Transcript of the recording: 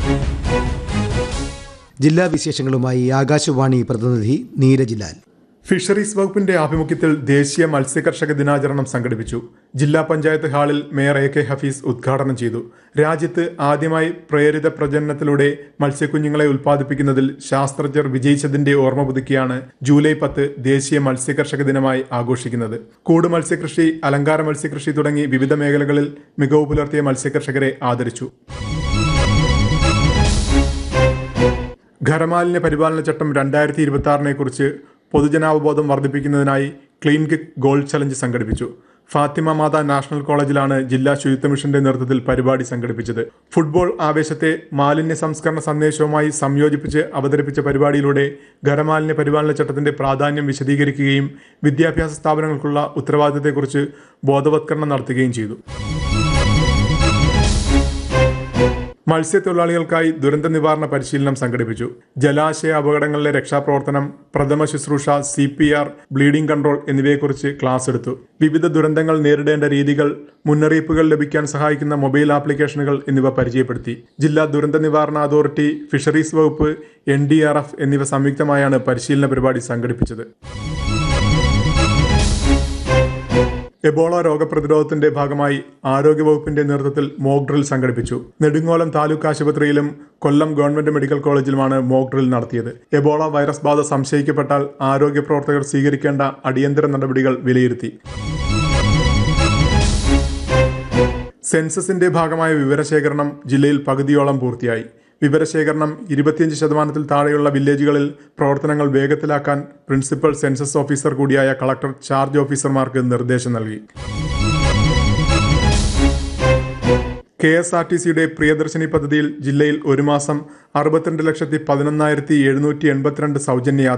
ജില്ലാ വിശേഷങ്ങളുമായി ആകാശവാണി പ്രതിനിധി നീരജ് ലാൽ ഫിഷറീസ് വകുപ്പിന്റെ ആഭിമുഖ്യത്തിൽ ദേശീയ മത്സ്യകർഷക ദിനാചരണം സംഘടിപ്പിച്ചു ജില്ലാ പഞ്ചായത്ത് ഹാളിൽ മേയർ എ കെ ഹഫീസ് ഉദ്ഘാടനം ചെയ്തു രാജ്യത്ത് ആദ്യമായി പ്രേരിത പ്രജനനത്തിലൂടെ മത്സ്യക്കുഞ്ഞുങ്ങളെ ഉൽപ്പാദിപ്പിക്കുന്നതിൽ ശാസ്ത്രജ്ഞർ വിജയിച്ചതിന്റെ ഓർമ്മ പുതുക്കിയാണ് ജൂലൈ പത്ത് ദേശീയ മത്സ്യകർഷക ദിനമായി ആഘോഷിക്കുന്നത് കൂട് മത്സ്യകൃഷി അലങ്കാര മത്സ്യകൃഷി തുടങ്ങി വിവിധ മേഖലകളിൽ മികവ് പുലർത്തിയ മത്സ്യകർഷകരെ ആദരിച്ചു ഖരമാലിന്യ പരിപാലന ചട്ടം രണ്ടായിരത്തി ഇരുപത്തി ആറിനെ കുറിച്ച് പൊതുജനാവബോധം വർദ്ധിപ്പിക്കുന്നതിനായി ക്ലീൻ കിക്ക് ഗോൾഡ് ചലഞ്ച് സംഘടിപ്പിച്ചു ഫാത്തിമ മാത നാഷണൽ കോളേജിലാണ് ജില്ലാ ശുചിത്വ മിഷന്റെ നേതൃത്വത്തിൽ പരിപാടി സംഘടിപ്പിച്ചത് ഫുട്ബോൾ ആവേശത്തെ മാലിന്യ സംസ്കരണ സന്ദേശവുമായി സംയോജിപ്പിച്ച് അവതരിപ്പിച്ച പരിപാടിയിലൂടെ ഖരമാലിന്യ പരിപാലന ചട്ടത്തിന്റെ പ്രാധാന്യം വിശദീകരിക്കുകയും വിദ്യാഭ്യാസ സ്ഥാപനങ്ങൾക്കുള്ള ഉത്തരവാദിത്തത്തെക്കുറിച്ച് ബോധവത്കരണം നടത്തുകയും ചെയ്തു മത്സ്യത്തൊഴിലാളികൾക്കായി ദുരന്ത നിവാരണ പരിശീലനം സംഘടിപ്പിച്ചു ജലാശയ അപകടങ്ങളിലെ രക്ഷാപ്രവർത്തനം പ്രഥമ ശുശ്രൂഷ C P R bleeding control എന്നിവയെക്കുറിച്ച് ക്ലാസ് എടുത്തു വിവിധ ദുരന്തങ്ങൾ നേരിടേണ്ട രീതികൾ മുന്നറിയിപ്പുകൾ ലഭിക്കാൻ സഹായിക്കുന്ന മൊബൈൽ ആപ്ലിക്കേഷനുകൾ എന്നിവ പരിചയപ്പെടുത്തി ജില്ലാ ദുരന്ത നിവാരണ അതോറിറ്റി ഫിഷറീസ് വകുപ്പ് എൻ ഡി ആർ എഫ് എന്നിവ സംയുക്തമായാണ് പരിശീലന പരിപാടി സംഘടിപ്പിച്ചത് എബോള രോഗപ്രതിരോധത്തിന്റെ ഭാഗമായി ആരോഗ്യവകുപ്പിന്റെ നേതൃത്വത്തിൽ മോക്ക് ഡ്രിൽ സംഘടിപ്പിച്ചു നെടുങ്ങോലം താലൂക്ക് ആശുപത്രിയിലും കൊല്ലം ഗവൺമെന്റ് മെഡിക്കൽ കോളേജിലുമാണ് മോക്ക് ഡ്രിൽ നടത്തിയത് എബോള വൈറസ് ബാധ സംശയിക്കപ്പെട്ടാൽ ആരോഗ്യ പ്രവർത്തകർ സ്വീകരിക്കേണ്ട അടിയന്തര നടപടികൾ വിലയിരുത്തി സെൻസസിന്റെ ഭാഗമായ വിവരശേഖരണം ജില്ലയിൽ പകുതിയോളം പൂർത്തിയായി വിവരശേഖരണം ഇരുപത്തിയഞ്ച് ശതമാനത്തിൽ താഴെയുള്ള വില്ലേജുകളിൽ പ്രവർത്തനങ്ങൾ വേഗത്തിലാക്കാൻ പ്രിൻസിപ്പൽ സെൻസസ് ഓഫീസർ കൂടിയായ കളക്ടർ ചാർജ് ഓഫീസർമാർക്ക് നിർദ്ദേശം നൽകി കെ എസ് ആർ ടി സിയുടെ പ്രിയദർശിനി പദ്ധതിയിൽ ജില്ലയിൽ ഒരു മാസം അറുപത്തിരണ്ട് ലക്ഷത്തി പതിനൊന്നായിരത്തി എഴുന്നൂറ്റി എൺപത്തിരണ്ട് സൗജന്യ